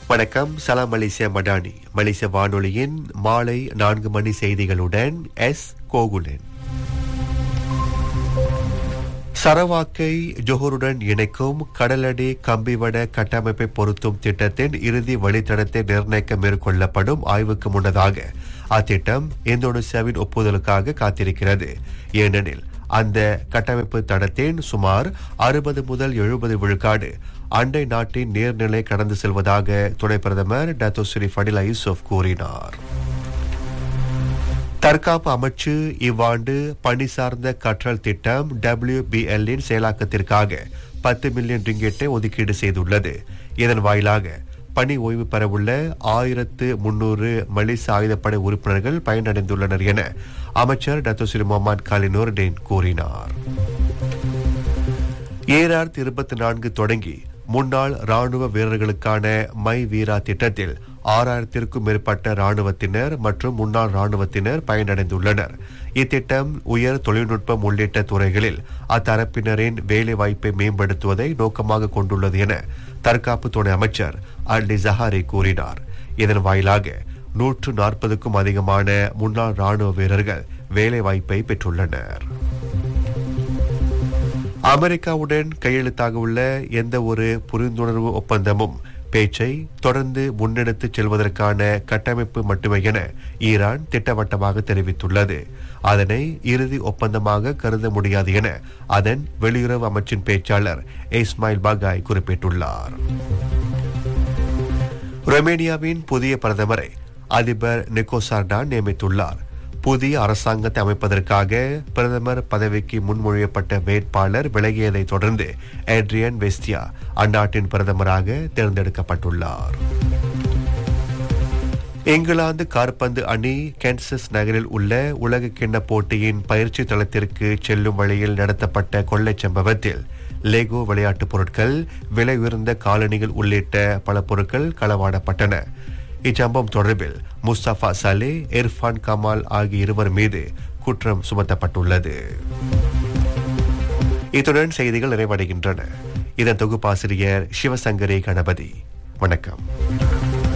வணக்கம் சலாம் மலேசியா மடானி மலேசிய வானொலியின் மாலை நான்கு மணி செய்திகளுடன் எஸ் கோகுலன் சரவாக்கை ஜொஹருடன் இணைக்கும் கடலடி கம்பிவட கட்டமைப்பை பொருத்தும் திட்டத்தின் இறுதி வழித்தடத்தை நிர்ணயிக்க மேற்கொள்ளப்படும் ஆய்வுக்கு முன்னதாக அத்திட்டம் இந்தோனேசியாவின் ஒப்புதலுக்காக காத்திருக்கிறது ஏனெனில் அந்த கட்டமைப்பு தடத்தின் சுமார் அறுபது முதல் எழுபது விழுக்காடு அண்டை நாட்டின் நீர்நிலை கடந்து செல்வதாக துணை பிரதமர் டத்தோ ஸ்ரீ ஃபடிலா யூசுப் கூறினார் தற்காப்பு அமைச்சு இவ்வாண்டு பணி சார்ந்த கற்றல் திட்டம் டபிள்யூபிஎல் இன் செயலாக்கத்திற்காக பத்து மில்லியன் ரிங்கெட்டை ஒதுக்கீடு செய்துள்ளது இதன் வாயிலாக பணி ஓய்வு பெறவுள்ள ஆயிரத்து முன்னூறு மலேசிய ஆயுதப்படை உறுப்பினர்கள் பயனடைந்துள்ளனர் என அமைச்சர் டத்தோசிரி முகமது காலினூர் டேன் கூறினார் ஏழாயிரத்தி இருபத்தி நான்கு தொடங்கி முன்னாள் ராணுவ வீரர்களுக்கான மை வீரா திட்டத்தில் ஆறாயிரத்திற்கும் மேற்பட்ட ராணுவத்தினர் மற்றும் முன்னாள் ராணுவத்தினர் பயனடைந்துள்ளனர் இத்திட்டம் உயர் தொழில்நுட்பம் உள்ளிட்ட துறைகளில் அத்தரப்பினரின் வேலை வாய்ப்பை மேம்படுத்துவதை நோக்கமாக கொண்டுள்ளது என தற்காப்பு துணை அமைச்சர் அல்டி ஜஹாரி கூறினார் இதன் வாயிலாக நூற்று நாற்பதுக்கும் அதிகமான முன்னாள் ராணுவ வீரர்கள் வேலை வாய்ப்பை பெற்றுள்ளனர் அமெரிக்காவுடன் கையெழுத்தாக உள்ள எந்த ஒரு புரிந்துணர்வு ஒப்பந்தமும் பேச்சை தொடர்ந்து முன்னெடுத்துச் செல்வதற்கான கட்டமைப்பு மட்டுமே என ஈரான் திட்டவட்டமாக தெரிவித்துள்ளது அதனை இறுதி ஒப்பந்தமாக கருத முடியாது என அதன் வெளியுறவு அமைச்சின் பேச்சாளர் இஸ்மாயில் பாகாய் குறிப்பிட்டுள்ளார் ரொமேனியாவின் புதிய பிரதமரை அதிபர் நிக்கோசார்டான் நியமித்துள்ளார் புதிய அரசாங்கத்தை அமைப்பதற்காக பிரதமர் பதவிக்கு முன்மொழியப்பட்ட வேட்பாளர் விலகியதை தொடர்ந்து ஏட்ரியன் வெஸ்டியா அந்நாட்டின் பிரதமராக தேர்ந்தெடுக்கப்பட்டுள்ளார் இங்கிலாந்து கார்பந்து அணி கேன்சஸ் நகரில் உள்ள உலக கிண்ண போட்டியின் பயிற்சி தளத்திற்கு செல்லும் வழியில் நடத்தப்பட்ட கொள்ளைச் சம்பவத்தில் லெகோ விளையாட்டுப் பொருட்கள் விலை உயர்ந்த காலணிகள் உள்ளிட்ட பல பொருட்கள் களவாடப்பட்டன இச்சம்பவம் தொடர்பில் முஸ்தபா சலே இர்ஃபான் கமால் ஆகிய இருவர் மீது குற்றம் சுமத்தப்பட்டுள்ளது இத்துடன் செய்திகள் நிறைவடைகின்றன இதன் தொகுப்பாசிரியர் சிவசங்கரி கணபதி வணக்கம்